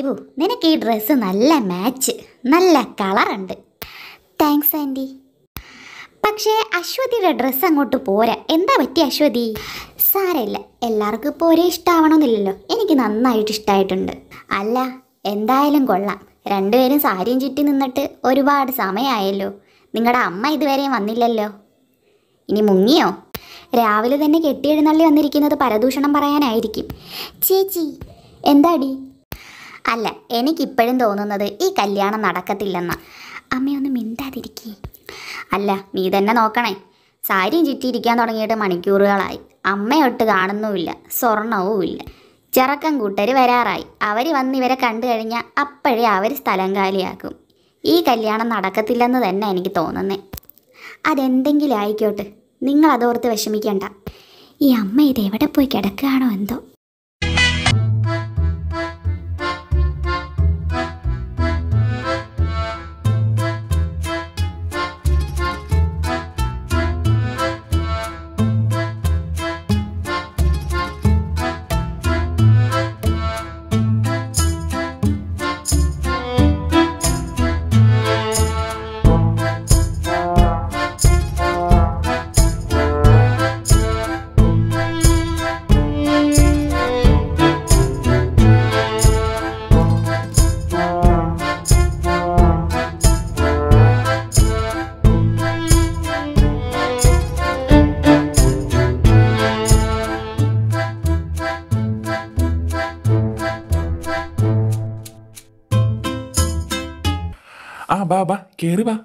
ശിവു നിനക്ക് ഈ ഡ്രസ്സ് നല്ല മാച്ച് നല്ല കളറുണ്ട് താങ്ക്സ് ആൻറ്റി പക്ഷേ അശ്വതിയുടെ ഡ്രസ്സ് അങ്ങോട്ട് പോരാ എന്താ പറ്റി അശ്വതി സാരമില്ല എല്ലാവർക്കും ഇപ്പോൾ ഒരേ ഇഷ്ടമാവണമെന്നില്ലല്ലോ എനിക്ക് നന്നായിട്ട് ഇഷ്ടമായിട്ടുണ്ട് അല്ല എന്തായാലും കൊള്ളാം രണ്ടുപേരും സാരിയും ചുറ്റി നിന്നിട്ട് ഒരുപാട് സമയമായല്ലോ നിങ്ങളുടെ അമ്മ ഇതുവരെയും വന്നില്ലല്ലോ ഇനി മുങ്ങിയോ രാവിലെ തന്നെ കെട്ടിയെഴുന്നള്ളി വന്നിരിക്കുന്നത് പരദൂഷണം പറയാനായിരിക്കും ചേച്ചി എന്താടി അല്ല എനിക്കിപ്പോഴും തോന്നുന്നത് ഈ കല്യാണം നടക്കത്തില്ലെന്ന അമ്മയൊന്ന് മിണ്ടാതിരിക്കേ അല്ല നീ തന്നെ നോക്കണേ സാരിയും ചുറ്റിയിരിക്കാൻ തുടങ്ങിയിട്ട് മണിക്കൂറുകളായി അമ്മയൊട്ട് കാണുന്നുമില്ല സ്വർണവും ഇല്ല ചെറുക്കം കൂട്ടർ വരാറായി അവർ വന്ന് ഇവരെ കണ്ടു കഴിഞ്ഞാൽ അപ്പോഴേ അവർ സ്ഥലം കാലിയാക്കും ഈ കല്യാണം നടക്കത്തില്ലെന്ന് തന്നെ എനിക്ക് തോന്നുന്നേ അതെന്തെങ്കിലും ആയിക്കോട്ടെ നിങ്ങൾ അതോർത്ത് വിഷമിക്കണ്ട ഈ അമ്മ ഇത് എവിടെ പോയി കിടക്കുകയാണോ എന്തോ ആ ബാ ബാ കേറി വാ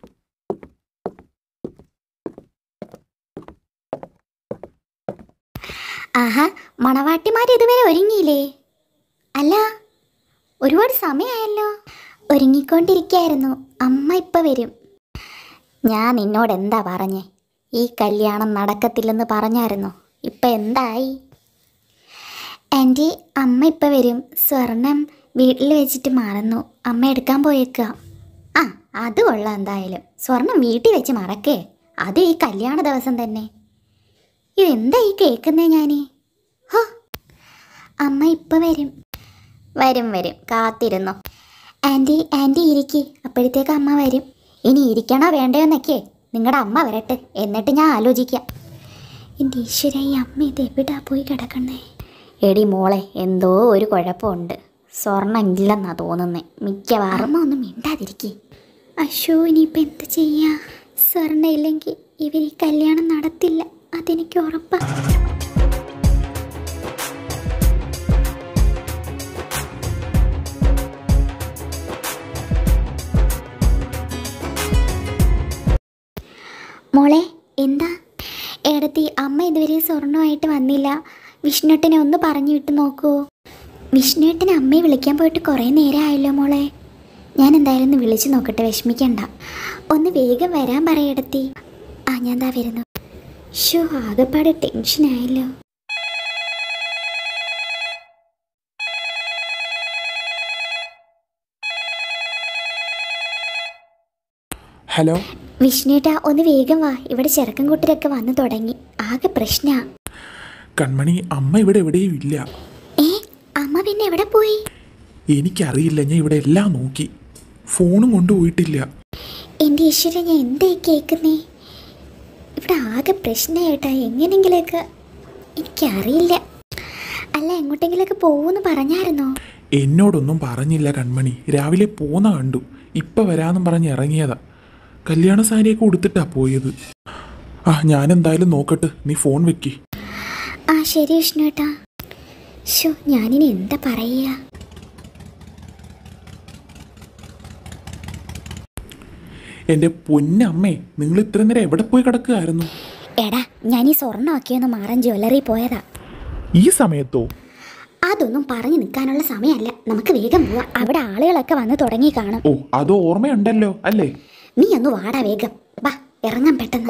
ആഹാ മണവാട്ടിമാർ ഇതുവരെ ഒരുങ്ങിയില്ലേ അല്ല ഒരുപാട് സമയമായല്ലോ ഒരുങ്ങിക്കൊണ്ടിരിക്കായിരുന്നു അമ്മ ഇപ്പം വരും ഞാൻ നിന്നോട് എന്താ പറഞ്ഞേ ഈ കല്യാണം നടക്കത്തില്ലെന്ന് പറഞ്ഞായിരുന്നു ഇപ്പം എന്തായി ആൻറ്റി അമ്മ ഇപ്പം വരും സ്വർണം വീട്ടിൽ വെച്ചിട്ട് മറന്നു അമ്മ എടുക്കാൻ പോയേക്കുക ആ അത് കൊള്ളാം എന്തായാലും സ്വർണം വീട്ടിൽ വെച്ച് മറക്കേ അത് ഈ കല്യാണ ദിവസം തന്നെ ഇതെന്താ ഈ കേൾക്കുന്നേ ഞാനേ ഹോ അമ്മ ഇപ്പം വരും വരും വരും കാത്തിരുന്നു ആൻറ്റി ആൻറ്റി ഇരിക്കി അപ്പോഴത്തേക്ക് അമ്മ വരും ഇനി ഇരിക്കണോ വേണ്ടയോന്നൊക്കെ നിങ്ങളുടെ അമ്മ വരട്ടെ എന്നിട്ട് ഞാൻ ആലോചിക്കാം എൻ്റെ ഈശ്വര ഈ അമ്മ ഇത് എവിടാ പോയി കിടക്കണേ എടി മോളെ എന്തോ ഒരു കുഴപ്പമുണ്ട് സ്വർണ്ണം ഇല്ലെന്നാ തോന്നുന്നേ മിക്കവാറും ഒന്നും മിണ്ടാതിരിക്കേ അശോ ഇനിയിപ്പോൾ എന്ത് ചെയ്യാ സ്വർണ്ണം ഇല്ലെങ്കിൽ ഇവർ ഈ കല്യാണം നടത്തില്ല അതെനിക്ക് ഉറപ്പാ മോളെ എന്താ ഏടത്തി അമ്മ ഇതുവരെ സ്വർണ്ണമായിട്ട് വന്നില്ല വിഷ്ണുട്ടനെ ഒന്ന് പറഞ്ഞു വിട്ട് നോക്കൂ വിഷ്ണുട്ടനെ അമ്മയെ വിളിക്കാൻ പോയിട്ട് കുറേ നേരമായല്ലോ മോളെ ഞാൻ എന്തായാലും ഒന്ന് വിളിച്ചു നോക്കട്ടെ വിഷമിക്കണ്ട ഒന്ന് വേഗം വരാൻ പറയടത്തി ആ ഞാൻ ദാ വരുന്നു ഷോ ആകെപ്പാടെ ടെൻഷനായല്ലോ ഹലോ വിഷ്ണുട്ടാ ഒന്ന് വേഗം വാ ഇവിടെ ചെറുക്കൻ കൂട്ടരൊക്കെ വന്നു തുടങ്ങി ആകെ പ്രശ്നാ കൺമണി അമ്മ ഇവിടെ എവിടെയും ഇല്ല ഏ അമ്മ പിന്നെ എവിടെ പോയി എനിക്കറിയില്ല ഞാൻ ഇവിടെ എല്ലാം നോക്കി ഫോണും കൊണ്ടുപോയിട്ടില്ല എൻ്റെ ഈശ്വരൻ ഞാൻ എന്തായി കേൾക്കുന്നേ ഇവിടെ ആകെ പ്രശ്നമായിട്ടാ എങ്ങനെങ്കിലൊക്കെ എനിക്കറിയില്ല അല്ല എങ്ങോട്ടെങ്കിലൊക്കെ പോകുമെന്ന് പറഞ്ഞായിരുന്നോ എന്നോടൊന്നും പറഞ്ഞില്ല കൺമണി രാവിലെ പോന്ന കണ്ടു ഇപ്പൊ വരാന്നും പറഞ്ഞ് ഇറങ്ങിയതാ കല്യാണ സാരിയൊക്കെ ഉടുത്തിട്ടാ പോയത് ആ ഞാൻ എന്തായാലും നോക്കട്ടെ നീ ഫോൺ വെക്കി ആ ശരി വിഷ്ണുട്ടാ ഷോ ഞാനിനി എന്താ പറയുക എൻ്റെ പൊന്നമ്മേ നിങ്ങൾ ഇത്ര നേരം എവിടെ പോയി കിടക്കുകയായിരുന്നു എടാ ഞാൻ ഈ സ്വർണ്ണമൊക്കെ ഒന്ന് മാറാൻ ജ്വല്ലറി പോയതാ ഈ സമയത്തോ അതൊന്നും പറഞ്ഞു നിൽക്കാനുള്ള സമയമല്ല നമുക്ക് വേഗം പോവാം അവിടെ ആളുകളൊക്കെ വന്ന് തുടങ്ങി കാണും ഓ അത് ഓർമ്മയുണ്ടല്ലോ അല്ലേ നീ ഒന്ന് വാടാ വേഗം വാ ഇറങ്ങാൻ പെട്ടെന്ന്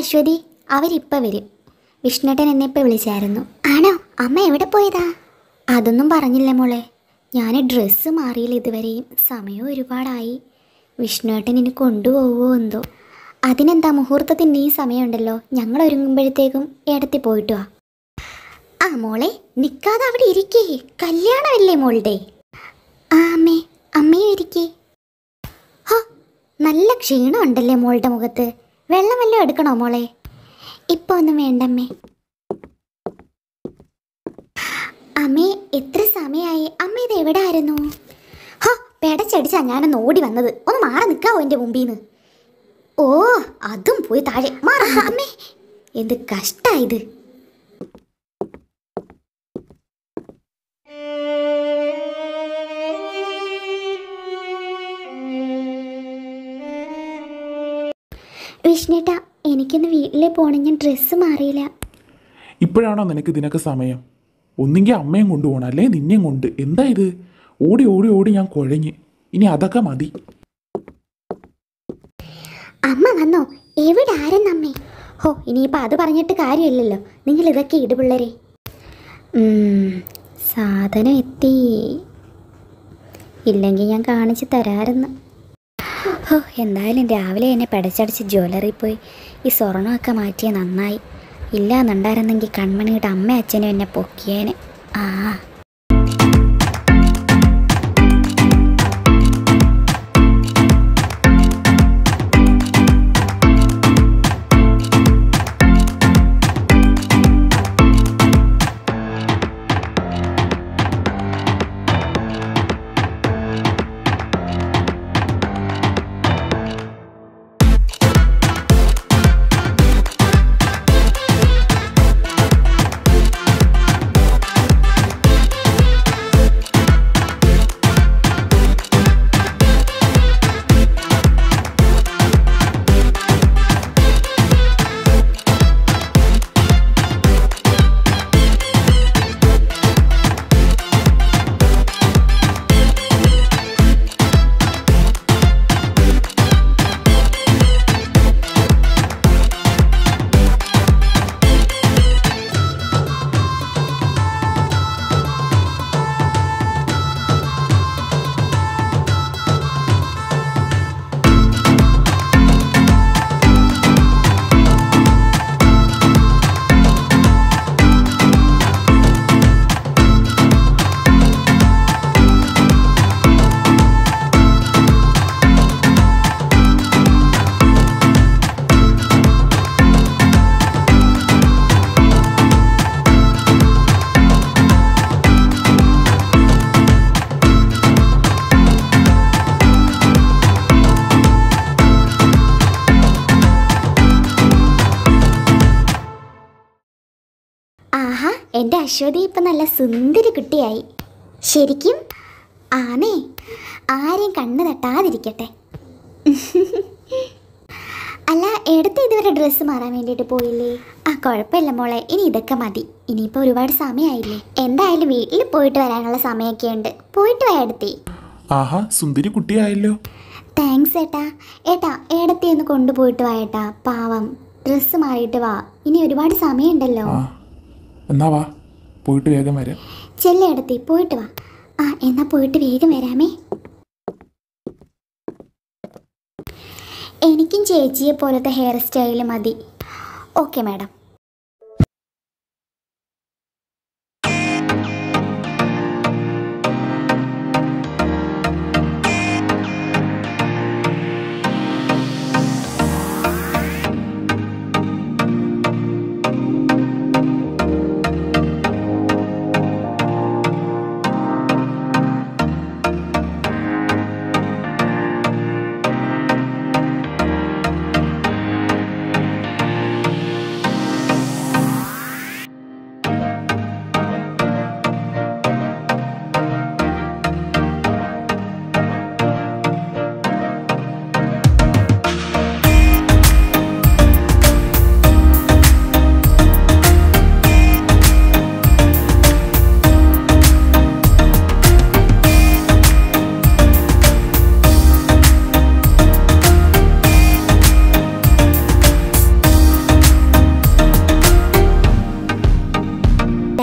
അശ്വതി അവരിപ്പോൾ വരും വിഷ്ണുട്ടൻ എന്നെ ഇപ്പോൾ വിളിച്ചായിരുന്നു ആണോ അമ്മ എവിടെ പോയതാ അതൊന്നും പറഞ്ഞില്ല മോളെ ഞാൻ ഡ്രസ്സ് മാറിയില്ല ഇതുവരെയും സമയം ഒരുപാടായി വിഷ്ണുട്ടൻ ഇനി കൊണ്ടുപോകുമോ എന്തോ അതിനെന്താ മുഹൂർത്തത്തിൻ്റെ ഈ സമയമുണ്ടല്ലോ ഞങ്ങൾ ഒരുങ്ങുമ്പോഴത്തേക്കും ഇടത്തി പോയിട്ട് വാ ആ മോളെ നിൽക്കാതെ അവിടെ ഇരിക്കേ കല്യാണമല്ലേ മോളുടെ ആ അമ്മേ അമ്മയും ഇരിക്കേ ഹോ നല്ല ക്ഷീണം ഉണ്ടല്ലേ മോളുടെ മുഖത്ത് വെള്ളം വല്ലതും എടുക്കണോ മോളെ ഇപ്പൊ ഒന്നും വേണ്ടമ്മേ അമ്മേ എത്ര സമയമായി അമ്മ ഇത് എവിടെ ആയിരുന്നു ഹോ പെടച്ചടിച്ചാ ഞാനൊന്ന് ഓടി വന്നത് ഒന്ന് മാറി നിൽക്കാവോ എൻ്റെ മുമ്പിൽ നിന്ന് ഓ അതും പോയി താഴെ മാറ അമ്മേ എന്ത് കഷ്ടായത് വിഷ്ണുട്ടാ എനിക്കൊന്ന് വീട്ടിൽ പോകണം ഞാൻ ഡ്രസ്സ് മാറിയില്ല ഇപ്പോഴാണോ നിനക്ക് ഇതിനൊക്കെ സമയം ഒന്നെങ്കിൽ അമ്മയും കൊണ്ടുപോകണം അല്ലേ നിന്നെയും കൊണ്ട് എന്താ ഇത് ഓടി ഓടി ഓടി ഞാൻ കുഴഞ്ഞ് ഇനി അതൊക്കെ മതി അമ്മ വന്നോ എവിടെ ആരെന്ന് അമ്മേ ഹോ ഇനിയിപ്പോൾ അത് പറഞ്ഞിട്ട് കാര്യമില്ലല്ലോ നിങ്ങൾ ഇതൊക്കെ ഇട് പിള്ളേരെ ഉം, സാധനം എത്തി ഇല്ലെങ്കിൽ ഞാൻ കാണിച്ച് തരാമായിരുന്നു ഹോ എന്തായാലും രാവിലെ എന്നെ പടച്ചടിച്ച് ജ്വല്ലറി പോയി ഈ സ്വർണ്ണമൊക്കെ മാറ്റിയ നന്നായി ഇല്ല എന്നുണ്ടായിരുന്നെങ്കിൽ കൺമണിയുടെ അമ്മ അച്ഛനും എന്നെ പൊക്കിയേനെ ആ ആഹാ എൻ്റെ അശ്വതി ഇപ്പം നല്ല സുന്ദരി കുട്ടിയായി ശരിക്കും ആനേ ആരെയും കണ്ണ് തട്ടാതിരിക്കട്ടെ അല്ല എടുത്ത് ഇതുവരെ ഡ്രസ്സ് മാറാൻ വേണ്ടിയിട്ട് പോയില്ലേ ആ കുഴപ്പമില്ല മോളെ ഇനി ഇതൊക്കെ മതി ഇനിയിപ്പോൾ ഒരുപാട് സമയമായില്ലേ എന്തായാലും വീട്ടിൽ പോയിട്ട് വരാനുള്ള സമയമൊക്കെ ഉണ്ട് പോയിട്ട് വാ എടുത്തി ആഹാ സുന്ദരി കുട്ടിയായല്ലോ താങ്ക്സ് ഏട്ടാ ഏട്ടാ ഏടത്തി ഒന്ന് കൊണ്ടുപോയിട്ട് വാ ഏട്ടാ പാവം ഡ്രസ്സ് മാറിയിട്ട് വാ ഇനി ഒരുപാട് സമയമുണ്ടല്ലോ ആ എന്നാ വാ പോയിട്ട് വേഗം വരാം ചെല്ലേടത്തി പോയിട്ട് വാ ആ എന്നാ പോയിട്ട് വേഗം വരാമേ എനിക്കും ചേച്ചിയെ പോലത്തെ ഹെയർ സ്റ്റൈൽ മതി ഓക്കെ മാഡം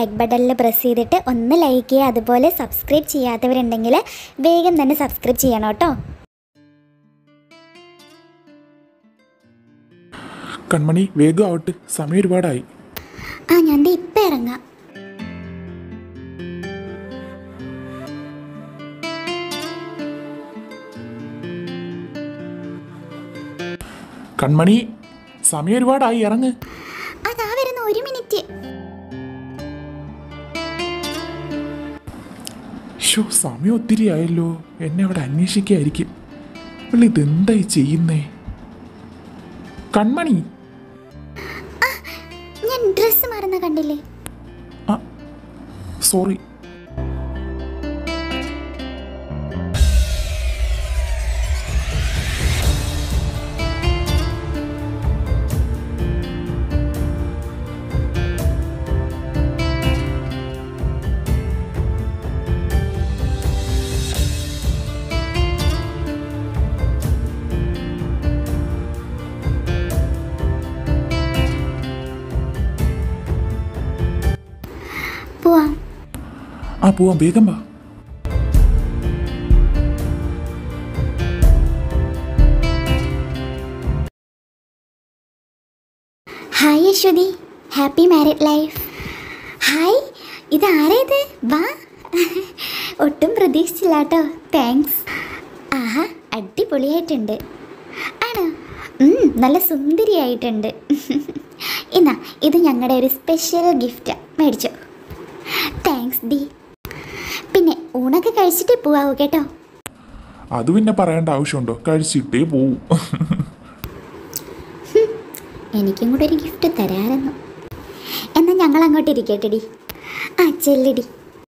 ലൈക്ക് ബട്ടണിൽ പ്രസ് ചെയ്തിട്ട് ഒന്ന് ലൈക്ക് ചെയ്യുക അതുപോലെ സബ്സ്ക്രൈബ് ചെയ്യാത്തവരുണ്ടെങ്കിൽ വേഗം തന്നെ സബ്സ്ക്രൈബ് ചെയ്യണം കേട്ടോ കൺമണി വേഗം ആവട്ടെ സമയം ഒരുപാടായി ആ ഞാൻ ദേ ഇപ്പം ഇറങ്ങാം കൺമണി സമയം ഒരുപാടായി ഇറങ്ങ് അതാ വരുന്ന ഒരു മിനിറ്റ് ഷോ സമയം ഒത്തിരി ആയല്ലോ എന്നെ അവിടെ അന്വേഷിക്കായിരിക്കും പുള്ളി ഇതെന്തായി ചെയ്യുന്നേ കൺമണി ഞാൻ ഡ്രസ്സ് മാറുന്ന കണ്ടില്ലേ ആ സോറി പോവാം ആ പോവാം വേഗം വാ hi Aswathy happy married life hi ഇത് ആരാ ഇത് വാ ഒട്ടും പ്രതീക്ഷിച്ചില്ല കേട്ടോ താങ്ക്സ് ആഹാ അടിപൊളിയായിട്ടുണ്ട് ആണോ ഉം, നല്ല സുന്ദരിയായിട്ടുണ്ട് എന്നാ ഇത് ഞങ്ങളുടെ ഒരു സ്പെഷ്യൽ ഗിഫ്റ്റാ മേടിച്ചോ താങ്ക്സ് ഡി പിന്നെ ഊണൊക്കെ കഴിച്ചിട്ടേ പോവാവൂ കേട്ടോ അത് പിന്നെ പറയേണ്ട ആവശ്യമുണ്ടോ കഴിച്ചിട്ടേ പോവും എനിക്കും കൂടെ ഒരു ഗിഫ്റ്റ് തരാമായിരുന്നു എന്നാൽ ഞങ്ങൾ അങ്ങോട്ട് ഇരിക്കട്ടെടി ആ ചെല്ലടി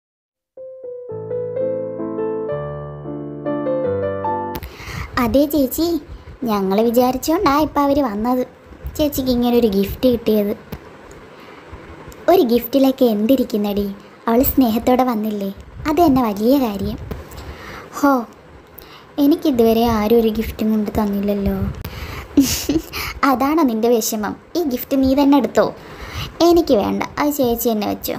അതെ ചേച്ചി ഞങ്ങൾ വിചാരിച്ചോണ്ടാ ഇപ്പം അവർ വന്നത് ചേച്ചിക്ക് ഇങ്ങനെ ഒരു ഗിഫ്റ്റ് കിട്ടിയത് ഒരു ഗിഫ്റ്റിലൊക്കെ എന്തിരിക്കുന്നടി അവൾ സ്നേഹത്തോടെ വന്നില്ലേ അത് തന്നെ വലിയ കാര്യം ഹോ എനിക്കിതുവരെ ആരും ഒരു ഗിഫ്റ്റും കൊണ്ട് തന്നില്ലല്ലോ അതാണോ നിന്റെ വിഷമം ഈ ഗിഫ്റ്റ് നീ തന്നെ എടുത്തോ എനിക്ക് വേണ്ട അത് ചേച്ചി തന്നെ വെച്ചോ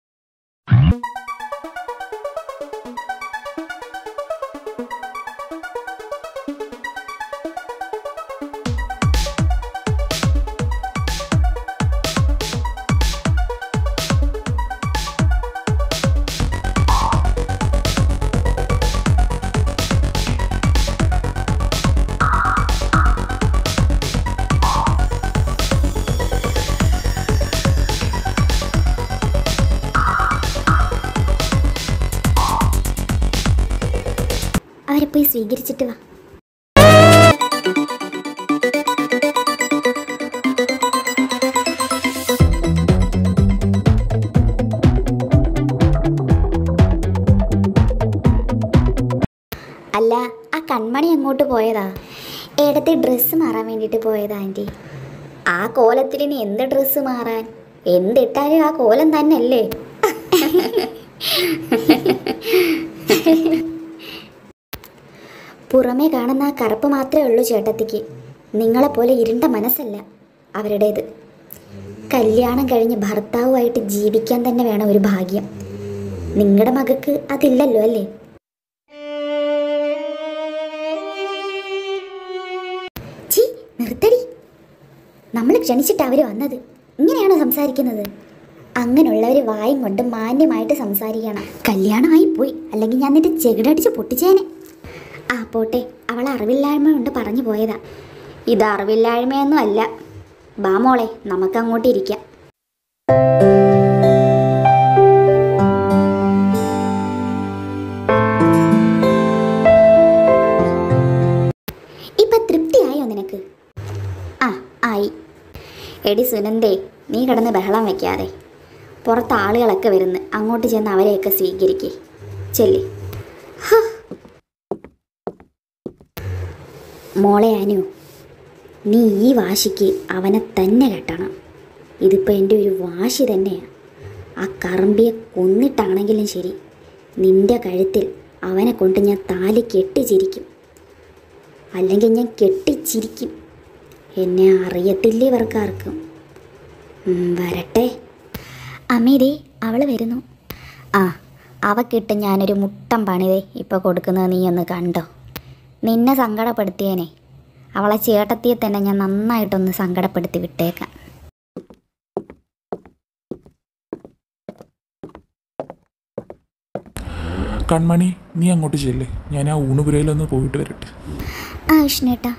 അവരെ പോയി സ്വീകരിച്ചിട്ട് വാ അല്ല ആ കൺമണി അങ്ങോട്ട് പോയതാ ഏടത്തെ ഡ്രസ്സ് മാറാൻ വേണ്ടിയിട്ട് പോയതാ ആൻറ്റി ആ കോലത്തിൽ ഇനി എന്ത് ഡ്രസ്സ് മാറാൻ എന്തിട്ടാലും ആ കോലം തന്നെയല്ലേ പുറമേ കാണുന്ന ആ കറുപ്പ് മാത്രമേ ഉള്ളൂ ചേട്ടത്തിക്ക് നിങ്ങളെപ്പോലെ ഇരുണ്ട മനസ്സല്ല അവരുടേത് കല്യാണം കഴിഞ്ഞ് ഭർത്താവുമായിട്ട് ജീവിക്കാൻ തന്നെ വേണം ഒരു ഭാഗ്യം നിങ്ങളുടെ മകൾക്ക് അതില്ലല്ലോ അല്ലേ ചീ നിർത്തടി നമ്മൾ ക്ഷണിച്ചിട്ട് അവർ വന്നത് ഇങ്ങനെയാണോ സംസാരിക്കുന്നത് അങ്ങനെയുള്ളവർ വായും കൊണ്ട് മാന്യമായിട്ട് സംസാരിക്കണം കല്യാണമായി പോയി അല്ലെങ്കിൽ ഞാൻ നിന്റെ ചെകിടടിച്ച് പൊട്ടിച്ചേനെ ആ പോട്ടെ അവൾ അറിവില്ലായ്മ കൊണ്ട് പറഞ്ഞു പോയതാ ഇത് അറിവില്ലായ്മയൊന്നും അല്ല ബാ മോളെ നമുക്ക് അങ്ങോട്ട് ഇരിക്കാം ഇപ്പൊ തൃപ്തിയായോ നിനക്ക് ആ ആയി എടി സുനന്ദേ നീ കിടന്ന് ബഹളം വെക്കാതെ പുറത്ത് ആളുകളൊക്കെ വരുന്നു അങ്ങോട്ട് ചെന്ന് അവരെയൊക്കെ സ്വീകരിക്കേ ചെല്ലി മോളെ അനു നീ ഈ വാശിക്ക് അവനെ തന്നെ കെട്ടണം ഇതിപ്പോൾ എൻ്റെ ഒരു വാശി തന്നെയാണ് ആ കറമ്പിയെ കൊന്നിട്ടാണെങ്കിലും ശരി നിന്റെ കഴുത്തിൽ അവനെ കൊണ്ട് ഞാൻ താലി കെട്ടിച്ചിരിക്കും അല്ലെങ്കിൽ ഞാൻ കെട്ടിച്ചിരിക്കും എന്നെ അറിയത്തില്ലേ ഇവർക്കാർക്കും ഉം, വരട്ടെ അമീരെ അവൾ വരുന്നു ആ അവക്കിട്ട് ഞാനൊരു മുട്ടം പണിതേ ഇപ്പോൾ കൊടുക്കുന്നത് നീ ഒന്ന് കണ്ടോ നിന്നെ സങ്കടപ്പെടുത്തിയേനെ അവളെ ചേട്ടത്തിയെ തന്നെ ഞാൻ നന്നായിട്ടൊന്ന് സങ്കടപ്പെടുത്തി വിട്ടേക്കാം കൺമണി നീ അങ്ങോട്ട് ചെല്ലേ ഞാൻ ആ ഊണുപുരയിലൊന്ന് പോയിട്ട് വരട്ടെ ആ വിഷ്ണുട്ടാ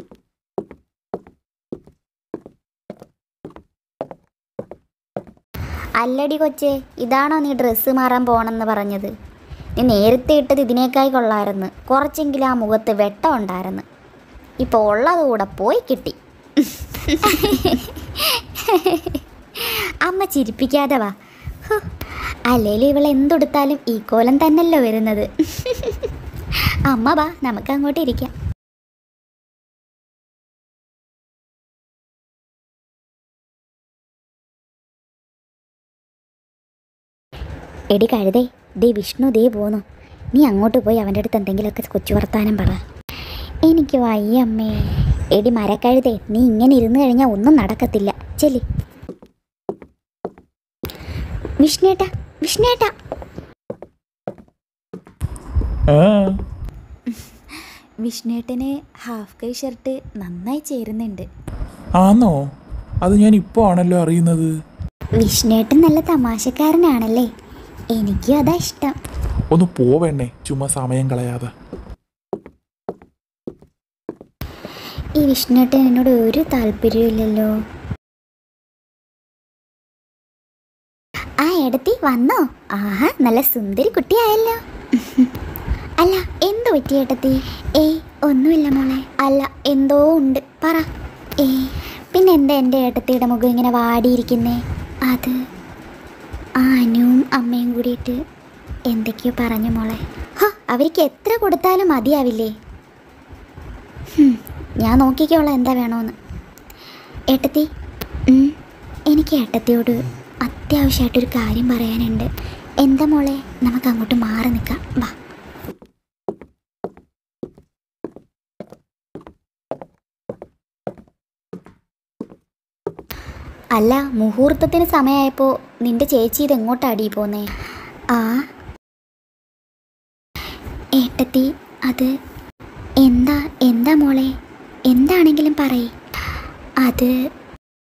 അല്ലടി കൊച്ചേ ഇതാണോ നീ ഡ്രസ്സ് മാറാൻ പോണെന്ന് പറഞ്ഞത് നീ നേരത്തെ ഇട്ടത് ഇതിനേക്കായി കൊള്ളായിരുന്നു കുറച്ചെങ്കിലും ആ മുഖത്ത് വെട്ടം ഉണ്ടായിരുന്നു ഇപ്പോൾ ഉള്ളത് കൂടെ പോയി കിട്ടി അമ്മ ചിരിപ്പിക്കാതെ വാ ഹോ, അല്ലേലും ഇവൾ എന്തൊടുത്താലും ഈ കോലം തന്നല്ലോ വരുന്നത് അമ്മ വാ നമുക്ക് അങ്ങോട്ട് ഇരിക്കാം എടി കഴുതേ ദേ വിഷ്ണു ദേ പോന്നു നീ അങ്ങോട്ട് പോയി അവൻ്റെ അടുത്ത് എന്തെങ്കിലുമൊക്കെ കൊച്ചു വർത്താനം പറ എനിക്ക് വയ്യ അമ്മേ എടി മരക്കഴുതേ നീ ഇങ്ങനെ ഇരുന്ന് കഴിഞ്ഞാൽ ഒന്നും നടക്കത്തില്ല ചെല്ലി വിഷ്ണേട്ടാ വിഷ്ണേട്ടാ ആ വിഷ്ണുവേട്ടന് ഹാഫ് കൈ ഷർട്ട് നന്നായി ചേരുന്നുണ്ട് ആന്നോ അത് ഞാൻ ഇപ്പോൾ ആണല്ലോ അറിയുന്നത് വിഷ്ണേട്ടൻ നല്ല തമാശക്കാരനാണല്ലേ എനിക്കും അതാ ഇഷ്ടം ഒന്ന് പോവേണ്ണേ ചുമ്മാ സമയം കളയാതെ ഈ വിഷ്ണുട്ടൻ എന്നോട് ഒരു താല്പര്യമില്ലല്ലോ ആ എടത്തി വന്നോ ആഹാ നല്ല സുന്ദരി കുട്ടിയായല്ലോ അല്ല എന്തു പറ്റി ഏട്ടത്തി ഏയ് ഒന്നുമില്ല മോളെ അല്ല എന്തോ ഉണ്ട് പറ ഏയ് പിന്നെ എന്താ എൻ്റെ ഏട്ടത്തിയുടെ മുഖം ഇങ്ങനെ വാടിയിരിക്കുന്നേ അത് ആ അനുവും അമ്മയും കൂടിയിട്ട് എന്തൊക്കെയോ പറഞ്ഞു മോളെ ഹോ അവർക്ക് എത്ര കൊടുത്താലും മതിയാവില്ലേ ഹും, ഞാൻ നോക്കിക്കോളാം എന്താ വേണോന്ന് ഏട്ടത്തി ഉം, എനിക്ക് ഏട്ടത്തിയോട് അത്യാവശ്യമായിട്ടൊരു കാര്യം പറയാനുണ്ട് എന്താ മോളെ നമുക്ക് അങ്ങോട്ട് മാറി നിൽക്കാം വാ അല്ല മുഹൂർത്തത്തിന് സമയമായപ്പോൾ നിന്റെ ചേച്ചി ഇത് എങ്ങോട്ടാടി പോന്നേ ആ ഏട്ടത്തി അത് എന്താ എന്താ മോളെ എന്താണെങ്കിലും പറയ് അത്